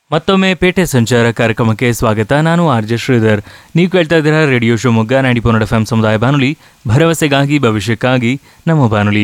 ಮತ್ತೊಮ್ಮೆ ಪೇಟೆ ಸಂಚಾರ ಕಾರ್ಯಕ್ರಮಕ್ಕೆ ಸ್ವಾಗತ ನಾನು ಆರ್ ಜೆ ಶ್ರೀಧರ್ ನೀವು ಕೇಳ್ತಾ ಇದ್ದೀರಾ radio Shivamogga ninety point eight F ಸಮುದಾಯ ಬಾನುಲಿ ಭರವಸೆಗಾಗಿ ಭವಿಷ್ಯಕ್ಕಾಗಿ ನಮ್ಮ ಬಾನುಲಿ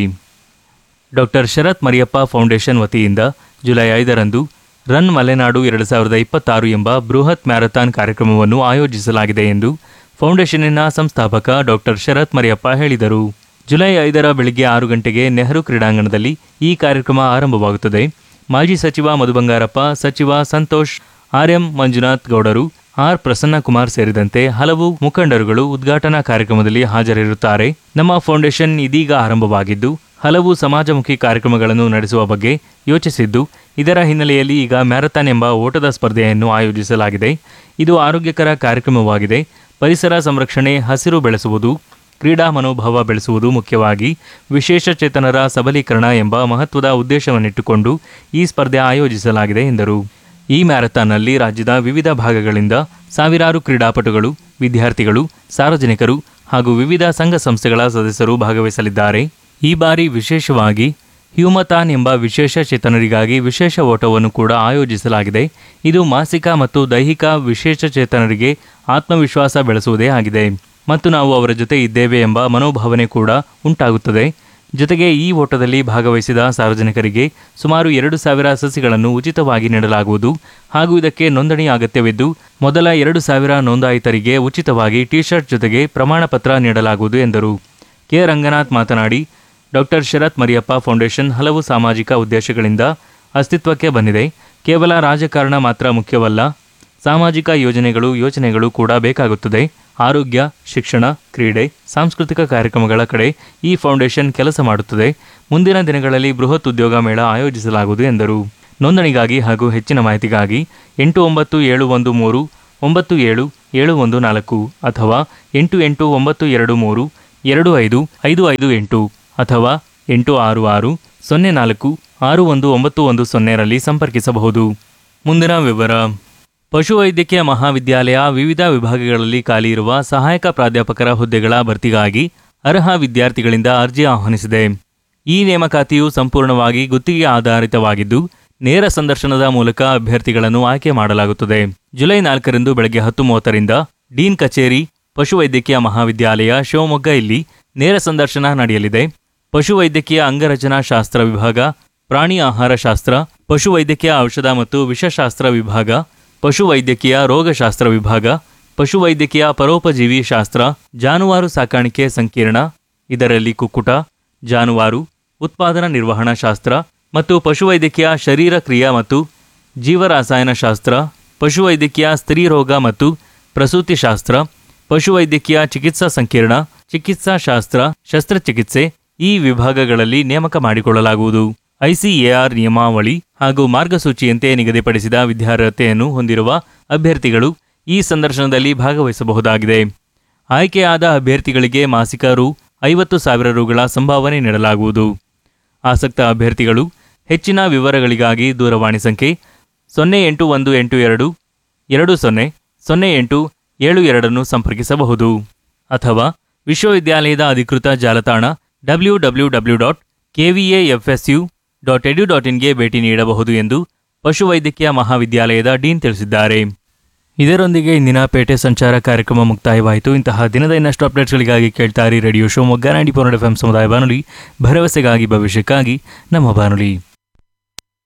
ಡಾಕ್ಟರ್ ಶರತ್ ಮರಿಯಪ್ಪ ಫೌಂಡೇಶನ್ ವತಿಯಿಂದ ಜುಲೈ ಐದರಂದು ರನ್ ಮಲೆನಾಡು ಎರಡು ಸಾವಿರದ ಇಪ್ಪತ್ತಾರು ಎಂಬ ಬೃಹತ್ ಮ್ಯಾರಥಾನ್ ಕಾರ್ಯಕ್ರಮವನ್ನು ಆಯೋಜಿಸಲಾಗಿದೆ ಎಂದು ಫೌಂಡೇಶನ್ನಿನ ಸಂಸ್ಥಾಪಕ ಡಾಕ್ಟರ್ ಶರತ್ ಮರಿಯಪ್ಪ ಹೇಳಿದರು ಜುಲೈ ಐದರ ಬೆಳಿಗ್ಗೆ ಆರು ಗಂಟೆಗೆ ನೆಹರು ಕ್ರೀಡಾಂಗಣದಲ್ಲಿ ಈ ಕಾರ್ಯಕ್ರಮ ಆರಂಭವಾಗುತ್ತದೆ ಮಾಜಿ ಸಚಿವ ಮಧು ಬಂಗಾರಪ್ಪ ಸಚಿವ ಸಂತೋಷ್ ಆರ್ ಎಂ ಮಂಜುನಾಥ್ ಗೌಡರು ಆರ್ ಪ್ರಸನ್ನಕುಮಾರ್ ಸೇರಿದಂತೆ ಹಲವು ಮುಖಂಡರುಗಳು ಉದ್ಘಾಟನಾ ಕಾರ್ಯಕ್ರಮದಲ್ಲಿ ಹಾಜರಿರುತ್ತಾರೆ ನಮ್ಮ ಫೌಂಡೇಶನ್ ಇದೀಗ ಆರಂಭವಾಗಿದ್ದು ಹಲವು ಸಮಾಜಮುಖಿ ಕಾರ್ಯಕ್ರಮಗಳನ್ನು ನಡೆಸುವ ಬಗ್ಗೆ ಯೋಚಿಸಿದ್ದು ಇದರ ಹಿನ್ನೆಲೆಯಲ್ಲಿ ಈಗ ಮ್ಯಾರಥಾನ್ ಎಂಬ ಓಟದ ಸ್ಪರ್ಧೆಯನ್ನು ಆಯೋಜಿಸಲಾಗಿದೆ ಇದು ಆರೋಗ್ಯಕರ ಕಾರ್ಯಕ್ರಮವಾಗಿದೆ ಪರಿಸರ ಸಂರಕ್ಷಣೆ ಹಸಿರು ಬೆಳೆಸುವುದು ಕ್ರೀಡಾ ಮನೋಭಾವ ಬೆಳೆಸುವುದು ಮುಖ್ಯವಾಗಿ ವಿಶೇಷ ಚೇತನರ ಸಬಲೀಕರಣ ಎಂಬ ಮಹತ್ವದ ಉದ್ದೇಶವನ್ನಿಟ್ಟುಕೊಂಡು ಈ ಸ್ಪರ್ಧೆ ಆಯೋಜಿಸಲಾಗಿದೆ ಎಂದರು ಈ ಮ್ಯಾರಥಾನ್ನಲ್ಲಿ ರಾಜ್ಯದ ವಿವಿಧ ಭಾಗಗಳಿಂದ ಸಾವಿರಾರು ಕ್ರೀಡಾಪಟುಗಳು ವಿದ್ಯಾರ್ಥಿಗಳು ಸಾರ್ವಜನಿಕರು ಹಾಗೂ ವಿವಿಧ ಸಂಘ ಸಂಸ್ಥೆಗಳ ಸದಸ್ಯರು ಭಾಗವಹಿಸಲಿದ್ದಾರೆ ಈ ಬಾರಿ ವಿಶೇಷವಾಗಿ ಹ್ಯೂಮಥಾನ್ ಎಂಬ ವಿಶೇಷ ಚೇತನರಿಗಾಗಿ ವಿಶೇಷ ಓಟವನ್ನು ಕೂಡ ಆಯೋಜಿಸಲಾಗಿದೆ ಇದು ಮಾನಸಿಕ ಮತ್ತು ದೈಹಿಕ ವಿಶೇಷ ಚೇತನರಿಗೆ ಆತ್ಮವಿಶ್ವಾಸ ಬೆಳೆಸುವುದೇ ಆಗಿದೆ ಮತ್ತು ನಾವು ಅವರ ಜೊತೆ ಇದ್ದೇವೆ ಎಂಬ ಮನೋಭಾವನೆ ಕೂಡ ಉಂಟಾಗುತ್ತದೆ ಜೊತೆಗೆ ಈ ಓಟದಲ್ಲಿ ಭಾಗವಹಿಸಿದ ಸಾರ್ವಜನಿಕರಿಗೆ ಸುಮಾರು ಎರಡು ಸಾವಿರ ಸಸಿಗಳನ್ನು ಉಚಿತವಾಗಿ ನೀಡಲಾಗುವುದು ಹಾಗೂ ಇದಕ್ಕೆ ನೋಂದಣಿ ಅಗತ್ಯವಿದ್ದು ಮೊದಲ ಎರಡು ಸಾವಿರ ನೋಂದಾಯಿತರಿಗೆ ಉಚಿತವಾಗಿ ಟಿ ಶರ್ಟ್ ಜೊತೆಗೆ ಪ್ರಮಾಣ ಪತ್ರ ನೀಡಲಾಗುವುದು ಎಂದರು ಕೆ ರಂಗನಾಥ್ ಮಾತನಾಡಿ ಡಾಕ್ಟರ್ ಶರತ್ ಮರಿಯಪ್ಪ ಫೌಂಡೇಶನ್ ಹಲವು ಸಾಮಾಜಿಕ ಉದ್ದೇಶಗಳಿಂದ ಅಸ್ತಿತ್ವಕ್ಕೆ ಬಂದಿದೆ ಕೇವಲ ರಾಜಕಾರಣ ಮಾತ್ರ ಮುಖ್ಯವಲ್ಲ ಸಾಮಾಜಿಕ ಯೋಜನೆಗಳು ಯೋಚನೆಗಳು ಕೂಡ ಬೇಕಾಗುತ್ತದೆ ಆರೋಗ್ಯ ಶಿಕ್ಷಣ ಕ್ರೀಡೆ ಸಾಂಸ್ಕೃತಿಕ ಕಾರ್ಯಕ್ರಮಗಳ ಕಡೆ ಈ ಫೌಂಡೇಶನ್ ಕೆಲಸ ಮಾಡುತ್ತದೆ ಮುಂದಿನ ದಿನಗಳಲ್ಲಿ ಬೃಹತ್ ಉದ್ಯೋಗ ಮೇಳ ಆಯೋಜಿಸಲಾಗುವುದು ಎಂದರು ನೋಂದಣಿಗಾಗಿ ಹಾಗೂ ಹೆಚ್ಚಿನ ಮಾಹಿತಿಗಾಗಿ ಎಂಟು ಒಂಬತ್ತು ಏಳು ಒಂದು ಮೂರು ಒಂಬತ್ತು ಏಳು ಏಳು ಒಂದು ನಾಲ್ಕು ಅಥವಾ ಎಂಟು ಎಂಟು ಒಂಬತ್ತು ಎರಡು ಮೂರು ಎರಡು ಐದು ಐದು ಐದು ಎಂಟು ಅಥವಾ ಎಂಟು ಆರು ಆರು ಸೊನ್ನೆ ನಾಲ್ಕು ಆರು ಒಂದು ಒಂಬತ್ತು ಒಂದು ಸೊನ್ನೆರಲ್ಲಿ ಸಂಪರ್ಕಿಸಬಹುದು ಮುಂದಿನ ವಿವರ ಪಶುವೈದ್ಯಕೀಯ ಮಹಾವಿದ್ಯಾಲಯ ವಿವಿಧ ವಿಭಾಗಗಳಲ್ಲಿ ಖಾಲಿ ಇರುವ ಸಹಾಯಕ ಪ್ರಾಧ್ಯಾಪಕರ ಹುದ್ದೆಗಳ ಭರ್ತಿಗಾಗಿ ಅರ್ಹ ವಿದ್ಯಾರ್ಥಿಗಳಿಂದ ಅರ್ಜಿ ಆಹ್ವಾನಿಸಿದೆ ಈ ನೇಮಕಾತಿಯು ಸಂಪೂರ್ಣವಾಗಿ ಗುತ್ತಿಗೆ ಆಧಾರಿತವಾಗಿದ್ದು ನೇರ ಸಂದರ್ಶನದ ಮೂಲಕ ಅಭ್ಯರ್ಥಿಗಳನ್ನು ಆಯ್ಕೆ ಮಾಡಲಾಗುತ್ತದೆ ಜುಲೈ ನಾಲ್ಕರಂದು ಬೆಳಗ್ಗೆ ಹತ್ತು ಮೂವತ್ತರಿಂದ ಡೀನ್ ಕಚೇರಿ ಪಶುವೈದ್ಯಕೀಯ ಮಹಾವಿದ್ಯಾಲಯ ಶಿವಮೊಗ್ಗ ಇಲ್ಲಿ ನೇರ ಸಂದರ್ಶನ ನಡೆಯಲಿದೆ ಪಶುವೈದ್ಯಕೀಯ ಅಂಗರಚನಾ ಶಾಸ್ತ್ರ ವಿಭಾಗ ಪ್ರಾಣಿ ಆಹಾರ ಶಾಸ್ತ್ರ ಪಶುವೈದ್ಯಕೀಯ ಔಷಧ ಮತ್ತು ವಿಷಶಾಸ್ತ್ರ ವಿಭಾಗ ಪಶುವೈದ್ಯಕೀಯ ರೋಗಶಾಸ್ತ್ರ ವಿಭಾಗ ಪಶುವೈದ್ಯಕೀಯ ಪರೋಪಜೀವಿ ಶಾಸ್ತ್ರ ಜಾನುವಾರು ಸಾಕಾಣಿಕೆ ಸಂಕೀರ್ಣ ಇದರಲ್ಲಿ ಕುಕ್ಕುಟ ಜಾನುವಾರು ಉತ್ಪಾದನಾ ನಿರ್ವಹಣಾ ಶಾಸ್ತ್ರ ಮತ್ತು ಪಶುವೈದ್ಯಕೀಯ ಶರೀರ ಕ್ರಿಯಾ ಮತ್ತು ಜೀವರಾಸಾಯನಶಾಸ್ತ್ರ ಪಶುವೈದ್ಯಕೀಯ ಸ್ತ್ರೀರೋಗ ಮತ್ತು ಪ್ರಸೂತಿ ಶಾಸ್ತ್ರ ಪಶುವೈದ್ಯಕೀಯ ಚಿಕಿತ್ಸಾ ಸಂಕೀರ್ಣ ಚಿಕಿತ್ಸಾ ಶಾಸ್ತ್ರ ಶಸ್ತ್ರಚಿಕಿತ್ಸೆ ಈ ವಿಭಾಗಗಳಲ್ಲಿ ನೇಮಕ ಮಾಡಿಕೊಳ್ಳಲಾಗುವುದು ಐಸಿಎಆರ್ ನಿಯಮಾವಳಿ ಹಾಗೂ ಮಾರ್ಗಸೂಚಿಯಂತೆ ನಿಗದಿಪಡಿಸಿದ ವಿದ್ಯಾರ್ಹತೆಯನ್ನು ಹೊಂದಿರುವ ಅಭ್ಯರ್ಥಿಗಳು ಈ ಸಂದರ್ಶನದಲ್ಲಿ ಭಾಗವಹಿಸಬಹುದಾಗಿದೆ ಆಯ್ಕೆಯಾದ ಅಭ್ಯರ್ಥಿಗಳಿಗೆ ಮಾಸಿಕ ರು ಐವತ್ತು ಸಾವಿರ ರುಗಳ ಸಂಭಾವನೆ ನೀಡಲಾಗುವುದು ಆಸಕ್ತ ಅಭ್ಯರ್ಥಿಗಳು ಹೆಚ್ಚಿನ ವಿವರಗಳಿಗಾಗಿ ದೂರವಾಣಿ ಸಂಖ್ಯೆ ಸೊನ್ನೆ ಎಂಟು ಒಂದು ಎಂಟು ಎರಡು ಎರಡು ಸೊನ್ನೆ ಸೊನ್ನೆ ಎಂಟು ಏಳು ಎರಡನ್ನು ಸಂಪರ್ಕಿಸಬಹುದು ಅಥವಾ ವಿಶ್ವವಿದ್ಯಾಲಯದ ಅಧಿಕೃತ ಜಾಲತಾಣ W W W dot KVAFSU dot edu ಡಾಟ್ ಇನ್ಗೆ ಭೇಟಿ ನೀಡಬಹುದು ಎಂದು ಪಶುವೈದ್ಯಕೀಯ ಮಹಾವಿದ್ಯಾಲಯದ ಡೀನ್ ತಿಳಿಸಿದ್ದಾರೆ ಇದರೊಂದಿಗೆ ಇಂದಿನ ಪೇಟೆ ಸಂಚಾರ ಕಾರ್ಯಕ್ರಮ ಮುಕ್ತಾಯವಾಯಿತು ಇಂತಹ ದಿನದ ಇನ್ನಷ್ಟು ಅಪ್ಡೇಟ್ಸ್ಗಳಿಗಾಗಿ ಕೇಳ್ತಾರಿ radio Shivamogga ninety four F M ಸಮುದಾಯ ಬಾನುಲಿ ಭರವಸೆಗಾಗಿ ಭವಿಷ್ಯಕ್ಕಾಗಿ ನಮ್ಮ ಬಾನುಲಿ